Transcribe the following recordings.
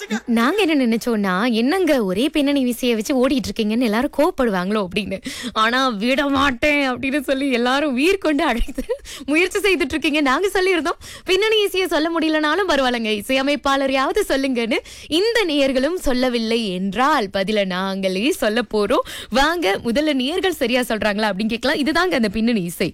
நாங்க என்ன நினைச்சோம்னா என்னங்க ஒரே பின்னணி விசைய வச்சு ஓடிட்டு இருக்கீங்கன்னு எல்லாரும் கோவப்படுவாங்களோ அப்படின்னு ஆனா விட மாட்டேன் அப்படின்னு சொல்லி எல்லாரும் உயிர் கொண்டு அழைத்து முயற்சி செய்துட்டு இருக்கீங்க நாங்க சொல்லியிருந்தோம் பின்னணி இசையை சொல்ல முடியலனாலும் பரவாயில்லைங்க இசையமைப்பாளர் யாவது சொல்லுங்கன்னு இந்த நேயர்களும் சொல்லவில்லை என்றால் பதில நாங்களே சொல்ல போறோம் வாங்க முதல்ல நேயர்கள் சரியா சொல்றாங்களா அப்படின்னு கேட்கலாம் இதுதாங்க அந்த பின்னணி இசை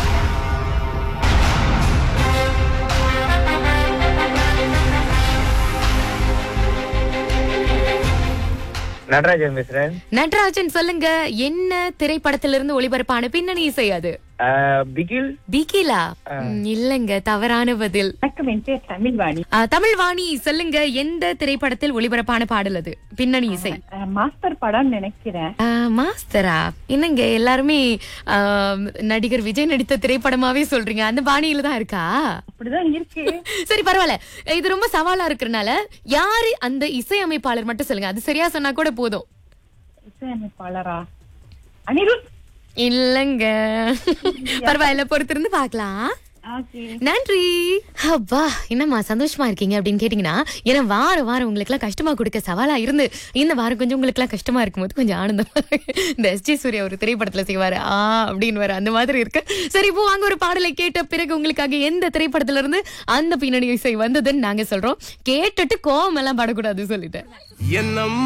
நடராஜன் பேசுறேன் நடராஜன் சொல்லுங்க என்ன திரைப்படத்திலிருந்து ஒளிபரப்பான பின்னணி இசை அது ஆஹ் பிகில் பிகிலா ம், இல்லங்க தவறான பதில் வணக்கம் என் பேர் தமிழ்வாணி ஆ, தமிழ்வாணி சொல்லுங்க எந்த திரைப்படத்தில் ஒளிபரப்பான பாடல் அது பின்னணி இசை அஹ் மாஸ்டர் படம் நினைக்கிறேன் ஆ, மாஸ்டரா என்னங்க எல்லாருமே ஆ, நடிகர் விஜய் நடித்த திரைப்படமாவே சொல்றீங்க அந்த பாணியில தான் இருக்கா அப்படிதான் இருக்கு சரி பரவாயில்ல இது ரொம்ப சவாலா இருக்கறனால யாரு அந்த இசையமைப்பாளர் மட்டும் சொல்லுங்க அது சரியா சொன்னா கூட போதும் இசையமைப்பாளரா அனிருத் இல்லங்க பரவாயில்ல பொறுத்திருந்து பார்க்கலாம் ஓகே நன்றி அப்பா என்னம்மா சந்தோஷமா இருக்கீங்க அப்படின்னு கேட்டீங்கன்னா ஏன்னா வாரம் வாரம் உங்களுக்கு எல்லாம் கஷ்டமா கொடுக்க சவாலா இருந்து இந்த வாரம் கொஞ்சம் உங்களுக்கு எல்லாம் கஷ்டமா இருக்கும்போது கொஞ்சம் ஆனந்தமா இருக்கு. இந்த எஸ் ஜே சூர்யா ஒரு திரைப்படத்துல செய்வாரு ஆ அப்படின்னு வர அந்த மாதிரி இருக்கு சரி இப்போ வாங்க ஒரு பாடலை கேட்ட பிறகு உங்களுக்காக எந்த திரைப்படத்துல இருந்து அந்த பின்னணி இசை வந்ததுன்னு நாங்க சொல்றோம் கேட்டுட்டு கோவம் எல்லாம் படக்கூடாது சொல்லிட்டேன் என்னம்மா